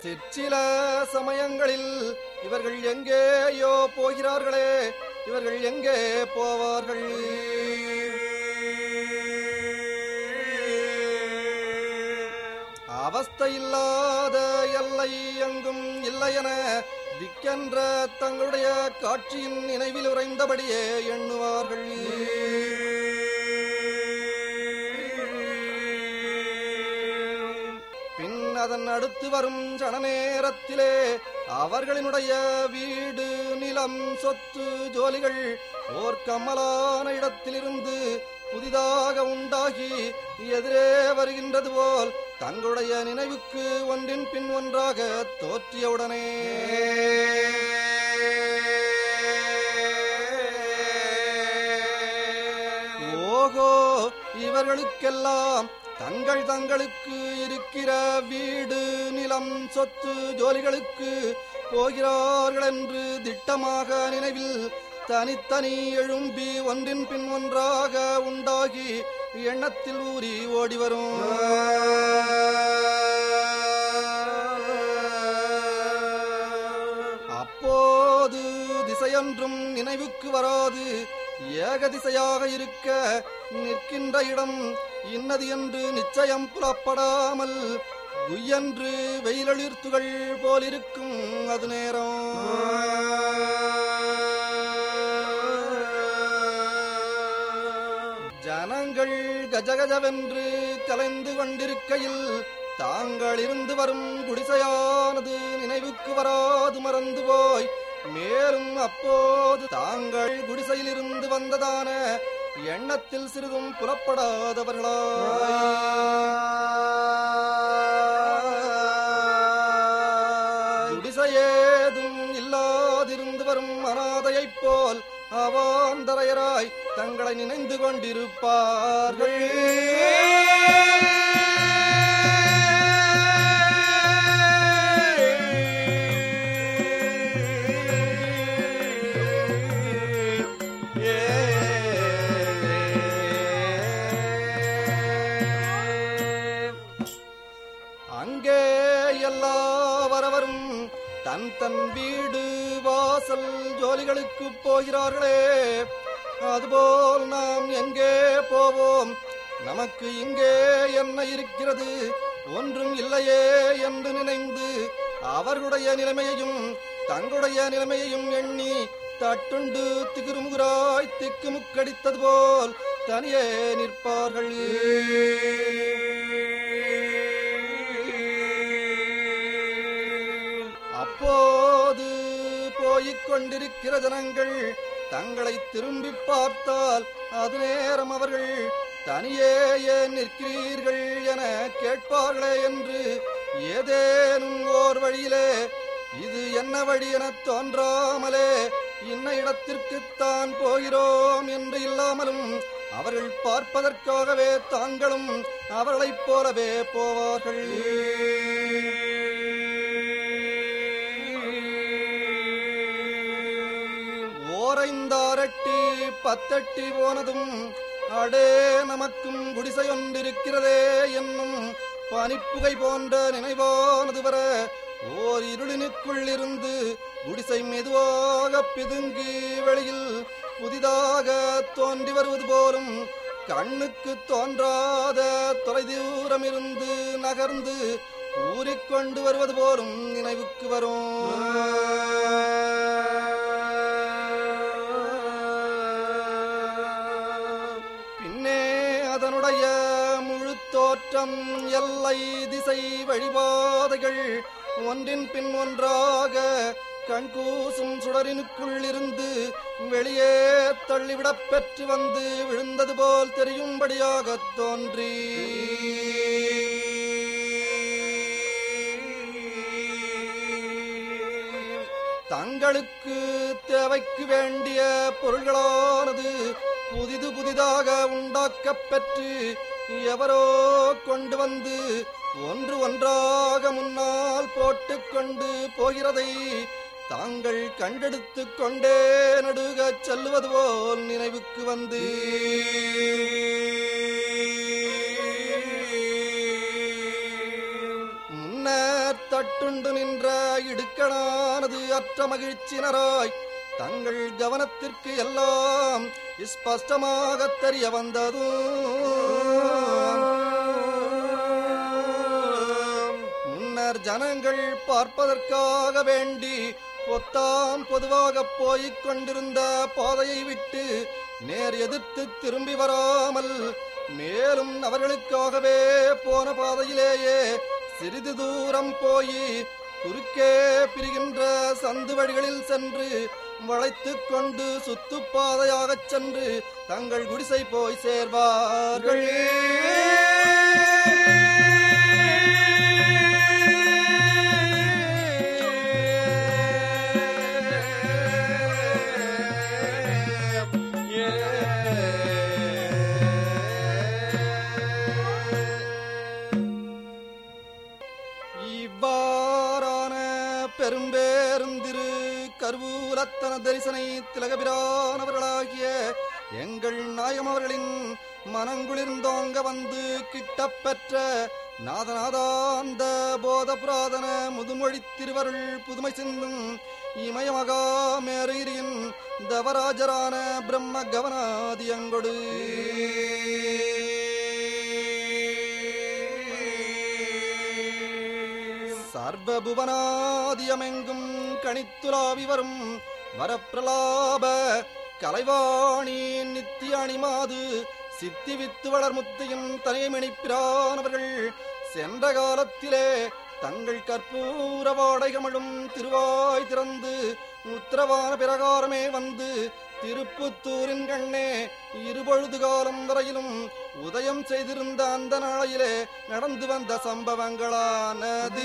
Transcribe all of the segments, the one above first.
சிற்சில சமயங்களில் இவர்கள் எங்கேயோ போகிறார்களே இவர்கள் எங்கே போவார்கள் அவஸ்தையில்லாத எல்லை எங்கும் இல்லையென திக்கென்ற தங்களுடைய காட்சியின் நினைவில் உறைந்தபடியே எண்ணுவார்கள் பின் அதன் அடுத்து வரும் சன நேரத்திலே அவர்களினுடைய வீடு நிலம் சொத்து ஜோலிகள் ஓர் கமலான இடத்திலிருந்து புதிதாக உண்டாகி எதிரே வருகின்றது போல் தங்களுடைய நினைவுக்கு ஒன்றின் பின் ஒன்றாக தோற்றியவுடனே ஓகோ இவர்களுக்கெல்லாம் தங்கள் தங்களுக்கு இருக்கிற வீடு நிலம் சொத்து ஜோலிகளுக்கு போகிறார்கள் என்று திட்டமாக நினைவில் தனித்தனி எழும்பி ஒன்றின் பின் ஒன்றாக உண்டாகி எண்ணத்தில் ஊறி ஓடி வரும் அப்போது திசையொன்றும் நினைவுக்கு வராது ஏக திசையாக இருக்க நிற்கின்ற இடம் இன்னது என்று நிச்சயம் புலப்படாமல் குய்யன்று வெயிலளிர்த்துகள் போலிருக்கும் அது நேரம் ஜனங்கள் கஜகஜவென்று கலைந்து கொண்டிருக்கையில் தாங்கள் இருந்து வரும் குடிசையானது நினைவுக்கு வராது மறந்து போய் மேலும் அப்போது தாங்கள் குடிசையிலிருந்து வந்ததான எண்ணத்தில் சிறிதும் புலப்படாதவர்களாய் குடிசையேதும் இல்லாதிருந்து வரும் அனாதையைப் போல் அவாந்தரையராய் தங்களை நினைந்து கொண்டிருப்பார்கள் அங்கே எல்லா வரவரும் தன் தன் வீடு வாசல் ஜோலிகளுக்கு போகிறார்களே அதுபோல் நாம் எங்கே போவோம் நமக்கு இங்கே என்ன இருக்கிறது ஒன்றும் இல்லையே என்று நினைந்து அவர்களுடைய நிலைமையையும் தங்களுடைய நிலைமையையும் எண்ணி தட்டுண்டு திகுறுமுகுராய் திக்குமுக்கடித்தது போல் தனியே நிற்பார்கள் அப்போது போய்க் கொண்டிருக்கிற ஜனங்கள் தங்களை திரும்பி பார்த்தால் அது நேரம் அவர்கள் தனியே ஏன் நிற்கிறீர்கள் என கேட்பார்களே என்று ஏதேனும் ஓர் வழியிலே இது என்ன வழி எனத் தோன்றாமலே இன்ன இடத்திற்குத்தான் போகிறோம் என்று இல்லாமலும் அவர்கள் பார்ப்பதற்காகவே தாங்களும் அவர்களைப் போலவே போவார்கள் ஓரைந்தாரட்டி பத்தட்டி போனதும் அடே நமக்கும் குடிசையொன்றிருக்கிறதே என்னும் பனிப்புகை போன்ற நினைவானது வர ஓர் இருளினுக்குள் இருந்து குடிசை மெதுவாக பிதுங்கி வெளியில் புதிதாக தோன்றி வருவது போலும் கண்ணுக்கு தோன்றாத தொலைதூரம் இருந்து நகர்ந்து ஊறிக்கொண்டு வருவது போலும் நினைவுக்கு வரும் பின்னே அதனுடைய முழு தோற்றம் எல்லை திசை வழிபாதைகள் ஒன்றின் பின் ஒன்றாக கண்கூசும் சுடரினுக்குள் இருந்து வெளியே தள்ளிவிடப் பெற்று வந்து விழுந்தது போல் தெரியும்படியாகத் தோன்றி தங்களுக்கு தேவைக்கு வேண்டிய பொருள்களானது புதிது புதிதாக உண்டாக்கப் பெற்று எவரோ கொண்டு வந்து ஒன்று ஒன்றாக முன்னால் போட்டுக்கொண்டு போகிறதை தாங்கள் கண்டெடுத்துக் கொண்டே நடுகச் செல்லுவது போல் நினைவுக்கு வந்து முன்னர் கட்டுண்டு நின்ற இடுக்கணானது அற்ற மகிழ்ச்சினராய் தங்கள் கவனத்திற்கு எல்லாம் ஸ்பஷ்டமாக தெரிய வந்ததும் முன்னர் ஜனங்கள் பார்ப்பதற்காக வேண்டி பொத்தாம் பொதுவாக போய்க் கொண்டிருந்த பாதையை விட்டு நேர் எதிர்த்து திரும்பி வராமல் மேலும் அவர்களுக்காகவே போன பாதையிலேயே சிறிது தூரம் போய் குறுக்கே பிரிகின்ற சந்து வழிகளில் சென்று வளைத்துக் கொண்டு சுத்துப்பாதையாகச் சென்று தங்கள் குடிசை போய் சேர்வார்கள் இவ்வாறான பெரும்பேருந்திரு கருவூலத்தன தரிசனை திலகபிரானவர்களாகிய எங்கள் நாயம் அவர்களின் மனங்குளிர்ந்தோங்க வந்து கிட்டப்பெற்ற நாதநாதாந்த போத புராதன முதுமொழி திருவருள் புதுமை சிந்தும் இமயமகா மேரீரியின் தவராஜரான பிரம்ம கவனாதியங்கொடு சர்வபுவனாதியமெங்கும் கணித்துலாவி வரும் வரப்பிரலாப கலைவாணி நித்திய அணிமாது சித்தி வித்து வளர்முத்தையும் தனியமிணிப்பிரானவர்கள் சென்ற காலத்திலே தங்கள் கற்பூர வாடைகமழும் திருவாய் திறந்து உத்தரவான பிரகாரமே வந்து திருப்புத்தூரின் கண்ணே இருபொழுது காலம் வரையிலும் உதயம் செய்திருந்த அந்த நாளையிலே நடந்து வந்த சம்பவங்களானது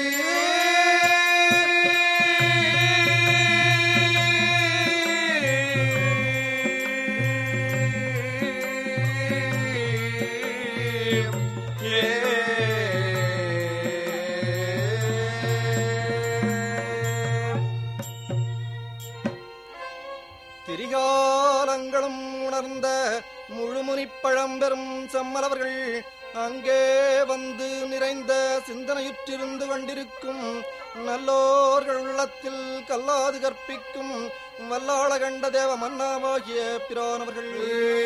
திரிகாலங்களும் உணர்ந்த முழுமுனிப் பழம்பெரும் செம்மலவர்கள் அங்கே வந்து நிறைந்த சிந்தனையுற்றிருந்து கொண்டிருக்கும் நல்லோர்கள் உள்ளத்தில் கல்லாது கற்பிக்கும் வல்லாள கண்ட தேவ மன்னாவாகிய பிரானவர்கள்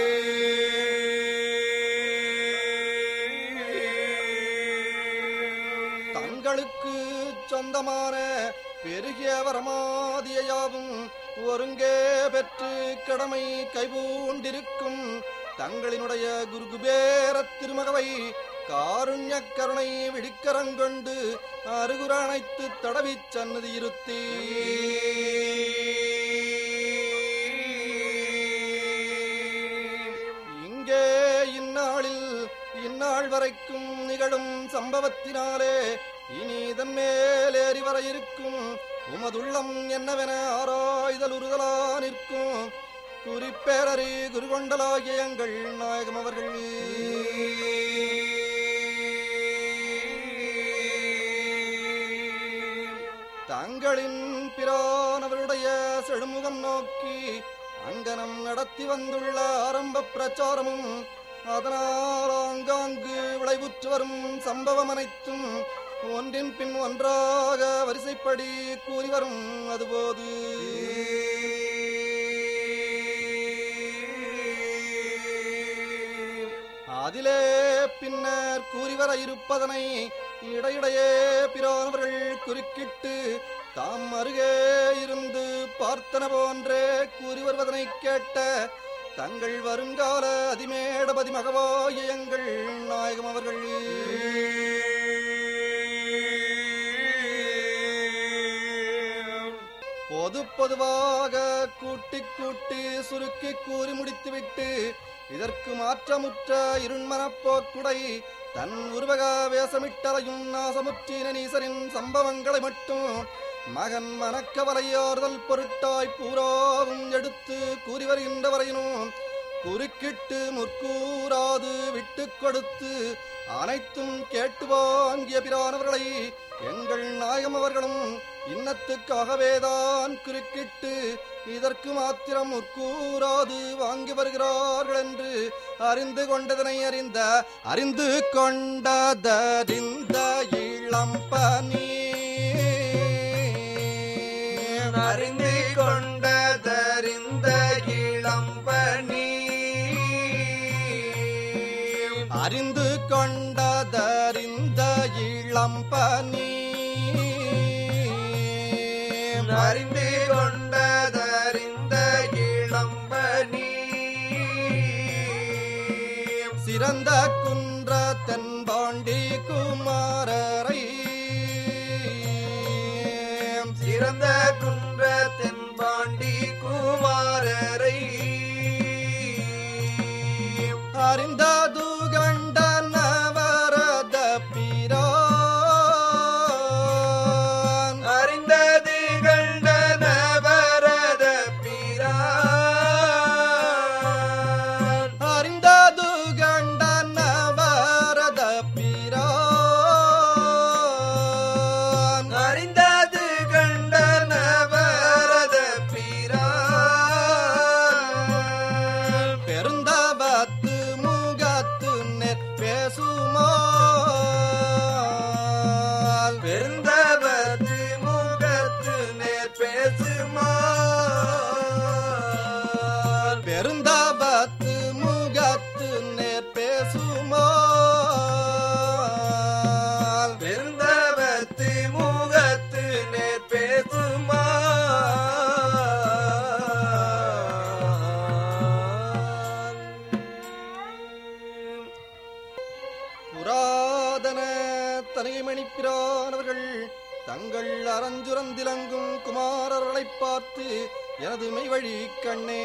தங்களுக்கு சொந்தமான பெருகிய வரமாதியாவும் ஒருங்கே பெற்று கடமை கைபூண்டிருக்கும் தங்களினுடைய குருகுபேர திருமகவை காருண்ய கருணை விழிக்கரங்கொண்டு அருகுர அணைத்து தடவி சன்னதி இருத்தி இங்கே இந்நாளில் இந்நாள் வரைக்கும் நிகழும் சம்பவத்தினாலே இனி இதன் மேலேறி வர இருக்கும் உமதுள்ளம் என்னவென ஆராய்தல் உறுதலா நிற்கும் குறிப்பேரறி குருகொண்டலாகிய எங்கள் நாயகம் அவர்கள் தங்களின் பிரானவருடைய செழுமுகம் நோக்கி அங்கனம் நடத்தி வந்துள்ள ஆரம்ப பிரச்சாரமும் அதனால் ஆங்காங்கு விளைவுற்று வரும் சம்பவம் அனைத்தும் ஒன்றின் பின் ஒன்றாக வரிசைப்படி கூறி வரும் அதுபோது அதிலே பின்னர் கூறிவர இருப்பதனை இடையிடையே பிரானவர்கள் குறுக்கிட்டு தாம் அருகே இருந்து பார்த்தன போன்றே கூறி வருவதனை கேட்ட தங்கள் வருங்கால அதிமேடபதி மகவாய எங்கள் நாயகம் அவர்கள் பொது பொதுவாக கூட்டி கூட்டி சுருக்கி கூறி முடித்துவிட்டு இதற்கு மாற்றமுற்ற இருண்மனப்போக்குடை தன் உருவக வேஷமிட்டலையும் நாசமுற்றின நீசரின் சம்பவங்களை மட்டும் மகன் மனக்கவலையாறுதல் பொருட்டாய் பூராவும் எடுத்து கூறி வருகின்ற வரையினும் குறுக்கிட்டு முற்கூறாது விட்டு கொடுத்து அனைத்தும் கேட்டு வாங்கிய பிரானவர்களை எங்கள் நாயகம் அவர்களும் இன்னத்துக்காகவேதான் குறுக்கிட்டு இதற்கு மாத்திரம் முற்கூறாது வாங்கி வருகிறார்கள் என்று அறிந்து கொண்டதனை அறிந்த அறிந்து கொண்டதறிந்த இளம் பனி அறிந்து கொண்டதறிந்த இளம்பனி அறிந்து கொண்டதறிந்த இளம்பனி அறிந்து கொண்டதறிந்த இளம்பனி சிறந்த குன்ற தென்பாண்டி குமாரரை சிறந்த குன்ற தென்பாண்டி குமாரரை அறிந்தது கண்ட நவரத பிரான் அறிந்தது கண்ட நவரத பிரான் அறிந்தது கண்ட நவரத பிரான் அறிந்தது கண்ட நவரத பிரான் பெருந்தவத்து முகத்து நெற் பேசுமால் பெருந்தவது முகத்து நேர் பேசுமால் பெருந்தவத்து முகத்து நேர் பேசுமால் பெருந்தவத்து முகத்து நேர் பேசுமால் புராதன தனிமணிப்பிரானவர்கள் தங்கள் அரஞ்சுரந்திலங்கும் குமாரர்களைப் பார்த்து எனது மெய்வழி கண்ணே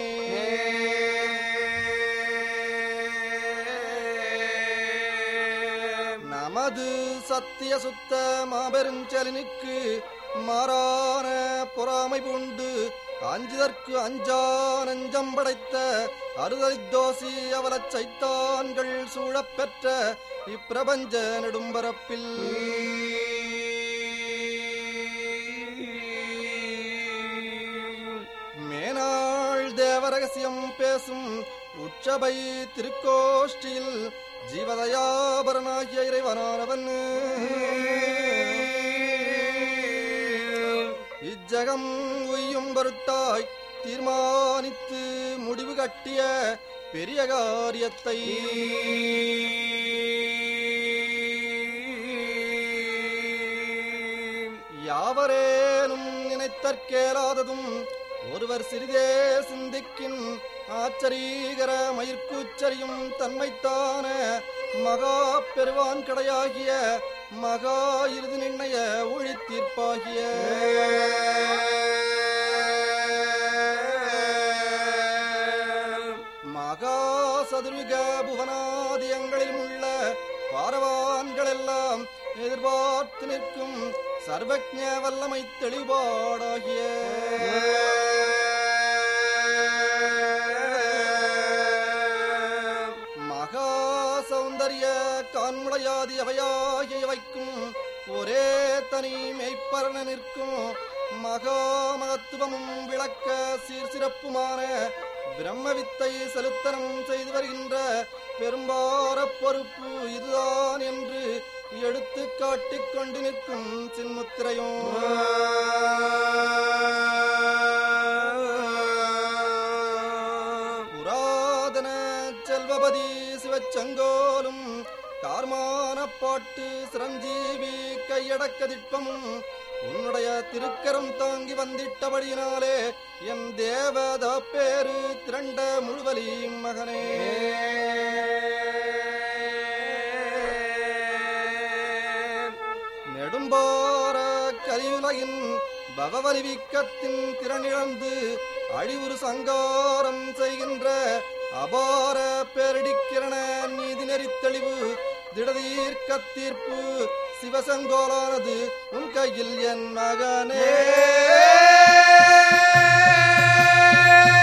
நமது சத்திய சுத்த மாபெருஞ்சலினுக்கு மாறான பொறாமை பூண்டு அஞ்சுதற்கு அஞ்சா நெஞ்சம் படைத்த அறுதலித்தோசி அவலச் சைத்தான்கள் சூழப் பெற்ற இப்பிரபஞ்ச நெடும்பரப்பில் மேனாள் தேவரகசியம் பேசும் உச்சபை திருக்கோஷ்டியில் ஜீவதயாபரனாகிய இறைவனானவன் இச்சகம் உய்யும் பொருட்டாய் தீர்மானித்து முடிவு கட்டிய பெரிய காரியத்தை யாவரேனும் நினைத்தற்கேலாததும் ஒருவர் சிறிதே சிந்திக்கின் ஆச்சரீகர மயிர்கூச்சரியும் தன்மைத்தான மகா பெருவான் கடையாகிய மகா இறுதி நிர்ணய ஒளி தீர்ப்பாகிய மகா சதுர்விக புவனாதியங்களில் உள்ள பாரவான்கள் எல்லாம் எதிர்பார்த்து நிற்கும் சர்வஜ வல்லமை தெளிவாடாகிய மகா சௌந்தரிய கான்முடையாதி அவையாகிய வைக்கும் ஒரே தனி மெய்ப்பரண நிற்கும் மகா மகத்துவமும் விளக்க சீர்சிறப்புமான பிரம்மவித்தை செலுத்தனம் செய்து வருகின்ற பெரும்பார பொறுப்பு இதுதான் என்று எடுத்து காட்டிக் கொண்டு நிற்கும் சின்முத்திரையும் புராதன செல்வபதி சிவச்சங்கோலும் கார்மான பாட்டு சிரஞ்சீவி கையடக்க திட்பமும் உன்னுடைய திருக்கரம் தாங்கி வந்திட்டபடியினாலே என் தேவத பேரு திரண்ட முழுவலி மகனே நெடும்பார கலியுலகின் பவவலிவிக்கத்தின் திறனிழந்து அழிவுறு சங்காரம் செய்கின்ற அபார பேரடிக்கிரண நீதி நெறித்தெளிவு திடதீர்க்க தீர்ப்பு சிவசங்கோலானது உன் கையில் என் மகனே